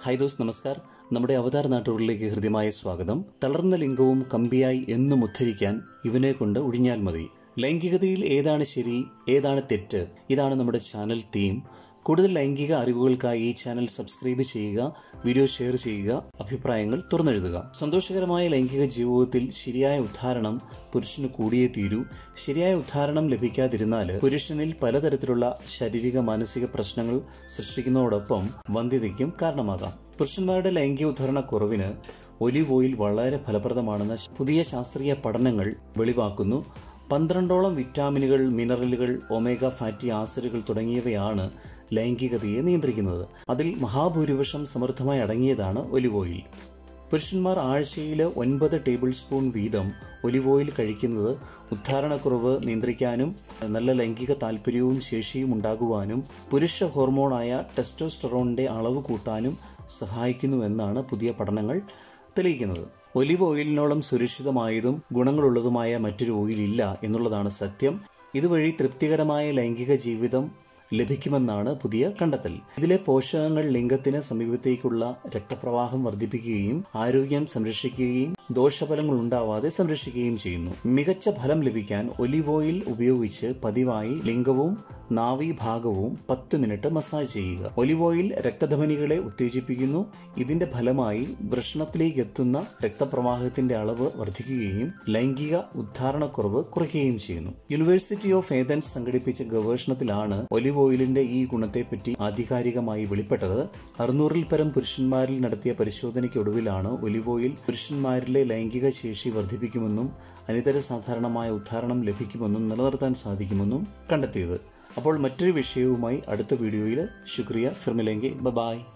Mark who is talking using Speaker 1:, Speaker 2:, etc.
Speaker 1: hi those നമസ്കാർ നമ്മുടെ അവതാർ നാട്ടുകളിലേക്ക് ഹൃദ്യമായ സ്വാഗതം തളർന്ന ലിംഗവും കമ്പിയായി എന്നും ഉദ്ധരിക്കാൻ ഇവനെ കൊണ്ട് ഒഴിഞ്ഞാൽ മതി ലൈംഗികതയിൽ ഏതാണ് ശരി ഏതാണ് തെറ്റ് ഇതാണ് നമ്മുടെ ചാനൽ തീം കൂടുതൽ ലൈംഗിക അറിവുകൾക്കായി ഈ ചാനൽ സബ്സ്ക്രൈബ് ചെയ്യുക വീഡിയോ ഷെയർ ചെയ്യുക അഭിപ്രായങ്ങൾ തുറന്നെഴുതുക സന്തോഷകരമായ ലൈംഗിക ജീവിതത്തിൽ ശരിയായ ഉദ്ധാരണം പുരുഷന് കൂടിയേ തീരൂ ശരിയായ ഉദ്ധാരണം ലഭിക്കാതിരുന്നാൽ പുരുഷനിൽ പലതരത്തിലുള്ള ശാരീരിക മാനസിക പ്രശ്നങ്ങൾ സൃഷ്ടിക്കുന്നതോടൊപ്പം വന്ധ്യതയ്ക്കും കാരണമാകാം പുരുഷന്മാരുടെ ലൈംഗിക ഉദ്ധാരണ കുറവിന് ഒലിവ് ഓയിൽ വളരെ ഫലപ്രദമാണെന്ന് പുതിയ ശാസ്ത്രീയ പഠനങ്ങൾ വെളിവാക്കുന്നു പന്ത്രണ്ടോളം വിറ്റാമിനുകൾ മിനറലുകൾ ഒമേഗ ഫാറ്റി ആസിഡുകൾ തുടങ്ങിയവയാണ് ലൈംഗികതയെ നിയന്ത്രിക്കുന്നത് അതിൽ മഹാഭൂരിപക്ഷം സമൃദ്ധമായി അടങ്ങിയതാണ് ഒലിവ് ഓയിൽ പുരുഷന്മാർ ആഴ്ചയിൽ ഒൻപത് ടേബിൾ സ്പൂൺ വീതം ഒലിവ് ഓയിൽ കഴിക്കുന്നത് ഉദ്ധാരണക്കുറവ് നിയന്ത്രിക്കാനും നല്ല ലൈംഗിക താല്പര്യവും ശേഷിയും ഉണ്ടാകുവാനും പുരുഷ ഹോർമോണായ ടെസ്റ്റോസ്റ്ററോണിൻ്റെ അളവ് കൂട്ടാനും സഹായിക്കുന്നുവെന്നാണ് പുതിയ പഠനങ്ങൾ തെളിയിക്കുന്നത് ഒലിവ് ഓയിലിനോളം സുരക്ഷിതമായതും ഗുണങ്ങളുള്ളതുമായ മറ്റൊരു ഓയിലില്ല എന്നുള്ളതാണ് സത്യം ഇതുവഴി തൃപ്തികരമായ ലൈംഗിക ജീവിതം ലഭിക്കുമെന്നാണ് പുതിയ കണ്ടെത്തൽ ഇതിലെ പോഷകങ്ങൾ ലിംഗത്തിന് സമീപത്തേക്കുള്ള രക്തപ്രവാഹം വർദ്ധിപ്പിക്കുകയും ആരോഗ്യം സംരക്ഷിക്കുകയും ദോഷഫലങ്ങൾ ഉണ്ടാവാതെ സംരക്ഷിക്കുകയും ചെയ്യുന്നു മികച്ച ഫലം ലഭിക്കാൻ ഒലിവ് ഓയിൽ ഉപയോഗിച്ച് പതിവായി ലിംഗവും നാവീഭാഗവും പത്ത് മിനിറ്റ് മസാജ് ചെയ്യുക ഒലിവ് ഓയിൽ രക്തധമനികളെ ഉത്തേജിപ്പിക്കുന്നു ഇതിന്റെ ഫലമായി വൃഷണത്തിലേക്ക് എത്തുന്ന രക്തപ്രവാഹത്തിന്റെ അളവ് വർദ്ധിക്കുകയും ലൈംഗിക ഉദ്ധാരണക്കുറവ് കുറയ്ക്കുകയും ചെയ്യുന്നു യൂണിവേഴ്സിറ്റി ഓഫ് ഏതൻസ് സംഘടിപ്പിച്ച ഗവേഷണത്തിലാണ് ഒലിവ് ഓയിലിന്റെ ഈ ഗുണത്തെപ്പറ്റി ആധികാരികമായി വെളിപ്പെട്ടത് അറുന്നൂറിൽ പരം പുരുഷന്മാരിൽ നടത്തിയ പരിശോധനയ്ക്കൊടുവിലാണ് ഒലിവ് ഓയിൽ പുരുഷന്മാരിലെ ലൈംഗിക ശേഷി വർദ്ധിപ്പിക്കുമെന്നും അനിതര സാധാരണമായ ഉദ്ധാരണം ലഭിക്കുമെന്നും നിലനിർത്താൻ സാധിക്കുമെന്നും കണ്ടെത്തിയത് അപ്പോൾ മറ്റൊരു വിഷയവുമായി അടുത്ത വീഡിയോയിൽ ശുക്രിയ ഫിർമിലെങ്കി ബ ബായ്